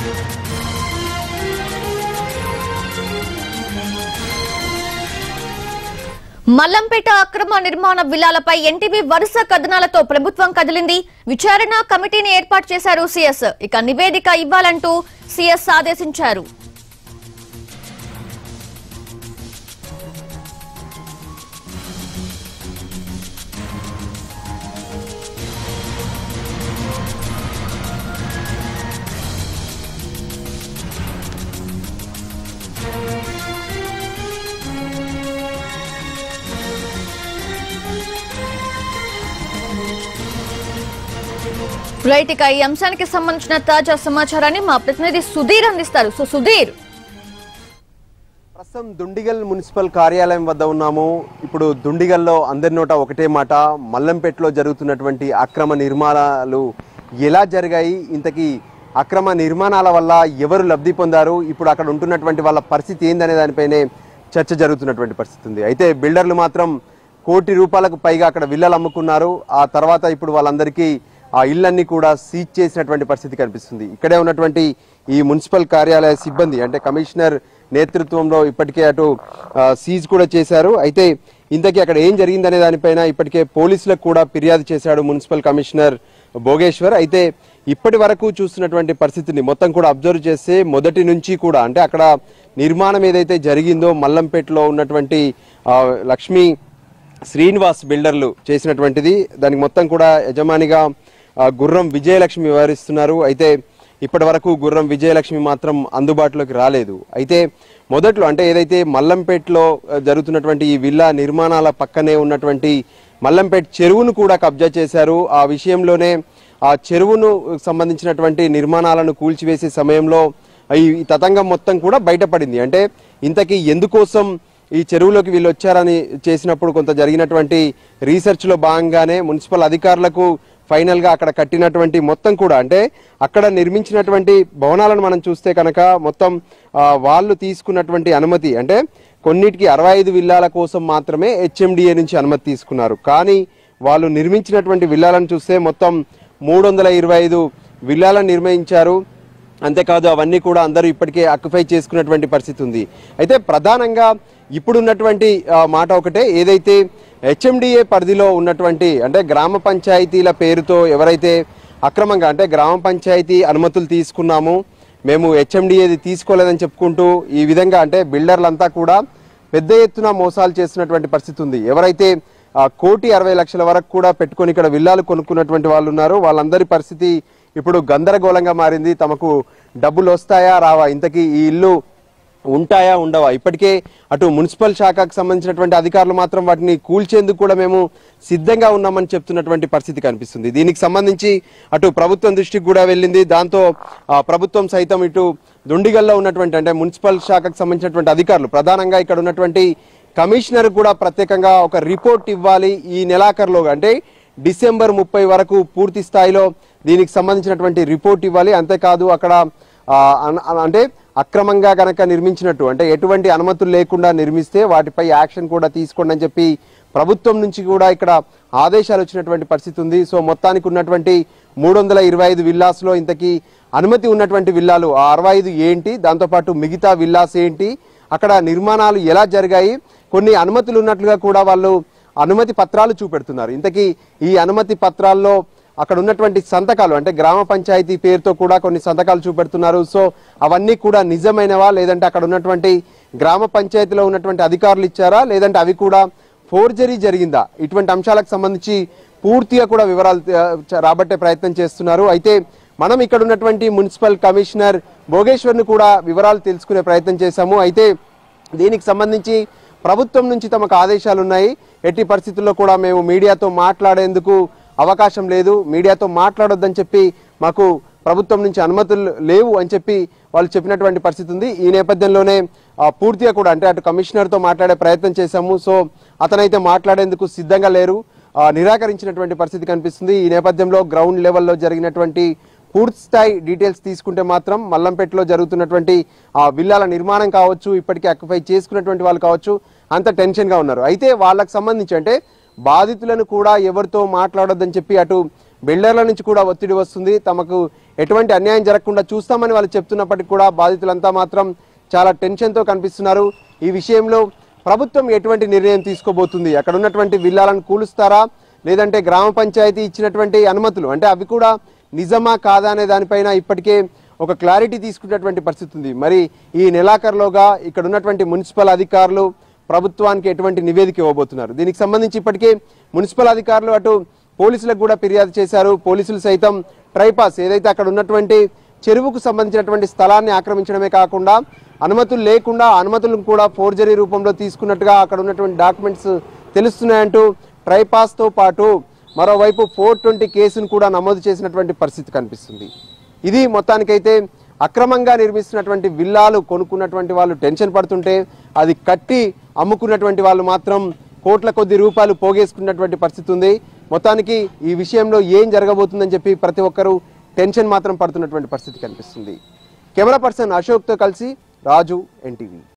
మల్లంపేట అక్రమ నిర్మాణ విల్లాలపై ఎన్టీవీ వరుస కథనాలతో ప్రభుత్వం కదిలింది విచారణ కమిటీని ఏర్పాటు చేశారు సీఎస్ ఇక నివేదిక ఇవ్వాలంటూ సీఎస్ ఆదేశించారు రైట్ ఇక ఈ అంశానికి సంబంధించిన తాజా సమాచారాన్ని మా ప్రతినిధి సుధీర్ అందిస్తారు సో సుధీర్ ప్రస్తుతం దుండిగల్ మున్సిపల్ కార్యాలయం వద్ద ఉన్నాము ఇప్పుడు దుండిగల్లో అందరి నోట ఒకటే మాట మల్లంపేటలో జరుగుతున్నటువంటి అక్రమ నిర్మాణాలు ఎలా జరిగాయి ఇంతకీ అక్రమ నిర్మాణాల వల్ల ఎవరు లబ్ధి పొందారు ఇప్పుడు అక్కడ ఉంటున్నటువంటి వాళ్ళ పరిస్థితి ఏందనే దానిపైనే చర్చ జరుగుతున్నటువంటి పరిస్థితి ఉంది అయితే బిల్డర్లు మాత్రం కోటి రూపాయలకు పైగా అక్కడ విల్లలు అమ్ముకున్నారు ఆ తర్వాత ఇప్పుడు వాళ్ళందరికీ ఆ ఇళ్ళన్నీ కూడా సీజ్ చేసినటువంటి పరిస్థితి కనిపిస్తుంది ఇక్కడే ఉన్నటువంటి ఈ మున్సిపల్ కార్యాలయ సిబ్బంది అంటే కమిషనర్ నేతృత్వంలో ఇప్పటికే అటు ఆ, సీజ్ కూడా చేశారు అయితే ఇంతకీ అక్కడ ఏం జరిగిందనే దానిపైన ఇప్పటికే పోలీసులకు కూడా ఫిర్యాదు చేశాడు మున్సిపల్ కమిషనర్ భోగేశ్వర్ అయితే ఇప్పటి వరకు చూస్తున్నటువంటి పరిస్థితిని మొత్తం కూడా అబ్జర్వ్ చేస్తే మొదటి నుంచి కూడా అంటే అక్కడ నిర్మాణం ఏదైతే జరిగిందో మల్లంపేటలో ఉన్నటువంటి ఆ, లక్ష్మీ శ్రీనివాస్ బిల్డర్లు చేసినటువంటిది దానికి మొత్తం కూడా యజమానిగా ఆ, గుర్రం విజయలక్ష్మి వ్యవహరిస్తున్నారు అయితే ఇప్పటి వరకు గుర్రం విజయలక్ష్మి మాత్రం అందుబాటులోకి రాలేదు అయితే మొదట్లో అంటే ఏదైతే మల్లంపేటలో ఆ, జరుగుతున్నటువంటి ఈ విల్లా నిర్మాణాల పక్కనే ఉన్నటువంటి మల్లంపేట చెరువును కూడా కబ్జా చేశారు ఆ విషయంలోనే ఆ చెరువును సంబంధించినటువంటి నిర్మాణాలను కూల్చివేసే సమయంలో ఈ ఈ తతంగం మొత్తం కూడా బయటపడింది అంటే ఇంతకీ ఎందుకోసం ఈ చెరువులోకి వీళ్ళు వచ్చారని చేసినప్పుడు కొంత జరిగినటువంటి రీసెర్చ్ లో భాగంగానే మున్సిపల్ అధికారులకు ఫైనల్ గా అక్కడ కట్టినటువంటి మొత్తం కూడా అంటే అక్కడ నిర్మించినటువంటి భవనాలను మనం చూస్తే కనుక మొత్తం ఆ, వాళ్ళు తీసుకున్నటువంటి అనుమతి అంటే కొన్నిటికి అరవై ఐదు విల్లాల కోసం మాత్రమే హెచ్ఎండిఏ నుంచి అనుమతి తీసుకున్నారు కానీ వాళ్ళు నిర్మించినటువంటి విల్లాలను చూస్తే మొత్తం మూడు వందల ఇరవై ఐదు విల్లాలను నిర్మించారు అంతేకాదు అవన్నీ కూడా అందరూ ఇప్పటికే అక్యుపై చేసుకున్నటువంటి పరిస్థితి ఉంది అయితే ప్రధానంగా ఇప్పుడున్నటువంటి ఆ, మాట ఒకటే ఏదైతే హెచ్ఎండిఏ పరిధిలో ఉన్నటువంటి అంటే గ్రామ పంచాయతీల పేరుతో ఎవరైతే అక్రమంగా అంటే గ్రామ పంచాయతీ అనుమతులు తీసుకున్నాము మేము హెచ్ఎండిఏది తీసుకోలేదని చెప్పుకుంటూ ఈ విధంగా అంటే బిల్డర్లంతా కూడా పెద్ద ఎత్తున మోసాలు చేస్తున్నటువంటి పరిస్థితి ఉంది ఎవరైతే ఆ, కోటి అరవై లక్షల వరకు కూడా పెట్టుకొని ఇక్కడ విల్లాలు కొనుక్కున్నటువంటి వాళ్ళు ఉన్నారు వాళ్ళందరి పరిస్థితి ఇప్పుడు గందరగోళంగా మారింది తమకు డబ్బులు వస్తాయా రావా ఇంతకీ ఈ ఇల్లు ఉంటాయా ఉండవా ఇప్పటికే అటు మున్సిపల్ శాఖకు సంబంధించినటువంటి అధికారులు మాత్రం వాటిని కూల్చేందుకు కూడా మేము సిద్ధంగా ఉన్నామని చెప్తున్నటువంటి పరిస్థితి కనిపిస్తుంది దీనికి సంబంధించి అటు ప్రభుత్వం దృష్టికి కూడా వెళ్ళింది దాంతో ఆ, ప్రభుత్వం సైతం ఇటు దుండిగల్లో ఉన్నటువంటి అంటే మున్సిపల్ శాఖకు సంబంధించినటువంటి అధికారులు ప్రధానంగా ఇక్కడ ఉన్నటువంటి కమిషనర్ కూడా ప్రత్యేకంగా ఒక రిపోర్ట్ ఇవ్వాలి ఈ నెలాఖరులోగా అంటే డిసెంబర్ ముప్పై వరకు పూర్తి స్థాయిలో దీనికి సంబంధించినటువంటి రిపోర్ట్ ఇవ్వాలి అంతేకాదు అక్కడ ఆ, అన- అన- అంటే అక్రమంగా గనక నిర్మించినట్టు అంటే ఎటువంటి అనుమతులు లేకుండా నిర్మిస్తే వాటిపై యాక్షన్ కూడా తీసుకోండి అని చెప్పి ప్రభుత్వం నుంచి కూడా ఇక్కడ ఆదేశాలు వచ్చినటువంటి పరిస్థితి ఉంది సో మొత్తానికి ఉన్నటువంటి మూడు వందల ఇరవై ఐదు విల్లాస్లో ఇంతకీ అనుమతి ఉన్నటువంటి విల్లాలు ఆ అరవై ఐదు ఏంటి దాంతోపాటు మిగతా విల్లాస్ ఏంటి అక్కడ నిర్మాణాలు ఎలా జరిగాయి కొన్ని అనుమతులు ఉన్నట్లుగా కూడా వాళ్ళు అనుమతి పత్రాలు చూపెడుతున్నారు ఇంతకీ ఈ అనుమతి పత్రాల్లో అక్కడ ఉన్నటువంటి సంతకాలు అంటే గ్రామ పంచాయతీ పేరుతో కూడా కొన్ని సంతకాలు చూపెడుతున్నారు సో అవన్నీ కూడా నిజమైనవా లేదంటే అక్కడ ఉన్నటువంటి గ్రామ పంచాయతీలో ఉన్నటువంటి అధికారులు ఇచ్చారా లేదంటే అవి కూడా ఫోర్జరీ జరిగిందా ఇటువంటి అంశాలకు సంబంధించి పూర్తిగా కూడా వివరాలు ఆ, చ- రాబట్టే ప్రయత్నం చేస్తున్నారు అయితే మనం ఇక్కడ ఉన్నటువంటి మున్సిపల్ కమిషనర్ భోగేశ్వర్ని కూడా వివరాలు తెలుసుకునే ప్రయత్నం చేశాము అయితే దీనికి సంబంధించి ప్రభుత్వం నుంచి తమకు ఆదేశాలు ఉన్నాయి ఎట్టి పరిస్థితుల్లో కూడా మేము మీడియాతో మాట్లాడేందుకు అవకాశం లేదు మీడియాతో మాట్లాడొద్దని చెప్పి మాకు ప్రభుత్వం నుంచి అనుమతులు లేవు అని చెప్పి వాళ్ళు చెప్పినటువంటి పరిస్థితి ఉంది ఈ నేపథ్యంలోనే ఆ, పూర్తిగా కూడా అంటే అటు కమిషనర్తో మాట్లాడే ప్రయత్నం చేశాము సో అతనైతే మాట్లాడేందుకు సిద్ధంగా లేరు ఆ, నిరాకరించినటువంటి పరిస్థితి కనిపిస్తుంది ఈ నేపథ్యంలో గ్రౌండ్ లెవెల్లో జరిగినటువంటి పూర్తి స్థాయి డీటెయిల్స్ తీసుకుంటే మాత్రం మల్లంపేటలో జరుగుతున్నటువంటి ఆ విల్లాల నిర్మాణం కావచ్చు ఇప్పటికే అక్యుపై చేసుకున్నటువంటి వాళ్ళు కావచ్చు అంత టెన్షన్గా ఉన్నారు అయితే వాళ్ళకి సంబంధించి అంటే బాధితులను కూడా ఎవరితో మాట్లాడొద్దని చెప్పి అటు బిల్డర్ల నుంచి కూడా ఒత్తిడి వస్తుంది తమకు ఎటువంటి అన్యాయం జరగకుండా చూస్తామని వాళ్ళు చెప్తున్నప్పటికీ కూడా బాధితులంతా మాత్రం చాలా టెన్షన్తో కనిపిస్తున్నారు ఈ విషయంలో ప్రభుత్వం ఎటువంటి నిర్ణయం తీసుకోబోతుంది అక్కడ ఉన్నటువంటి విల్లాలను కూలుస్తారా లేదంటే గ్రామ పంచాయతీ ఇచ్చినటువంటి అనుమతులు అంటే అవి కూడా నిజమా కాదా అనే దానిపైన ఇప్పటికే ఒక క్లారిటీ తీసుకున్నటువంటి పరిస్థితి ఉంది మరి ఈ నెలాఖరులోగా ఇక్కడ ఉన్నటువంటి మున్సిపల్ అధికారులు ప్రభుత్వానికి ఎటువంటి నివేదిక ఇవ్వబోతున్నారు దీనికి సంబంధించి ఇప్పటికే మున్సిపల్ అధికారులు అటు పోలీసులకు కూడా ఫిర్యాదు చేశారు పోలీసులు సైతం ట్రైపాస్ ఏదైతే అక్కడ ఉన్నటువంటి చెరువుకు సంబంధించినటువంటి స్థలాన్ని ఆక్రమించడమే కాకుండా అనుమతులు లేకుండా అనుమతులను కూడా ఫోర్జరీ రూపంలో తీసుకున్నట్టుగా అక్కడ ఉన్నటువంటి డాక్యుమెంట్స్ తెలుస్తున్నాయంటూ ట్రైపాస్తో పాటు మరోవైపు ఫోర్ ట్వంటీ కేసును కూడా నమోదు చేసినటువంటి పరిస్థితి కనిపిస్తుంది ఇది మొత్తానికైతే అక్రమంగా నిర్మిస్తున్నటువంటి విల్లాలు కొనుక్కున్నటువంటి వాళ్ళు టెన్షన్ పడుతుంటే అది కట్టి అమ్ముకున్నటువంటి వాళ్ళు మాత్రం కోట్ల కొద్ది రూపాయలు పోగేసుకున్నటువంటి పరిస్థితి ఉంది మొత్తానికి ఈ విషయంలో ఏం జరగబోతుందని చెప్పి ప్రతి ఒక్కరూ టెన్షన్ మాత్రం పడుతున్నటువంటి పరిస్థితి కనిపిస్తుంది కెమెరా పర్సన్ అశోక్తో కలిసి రాజు ఎన్టీవీ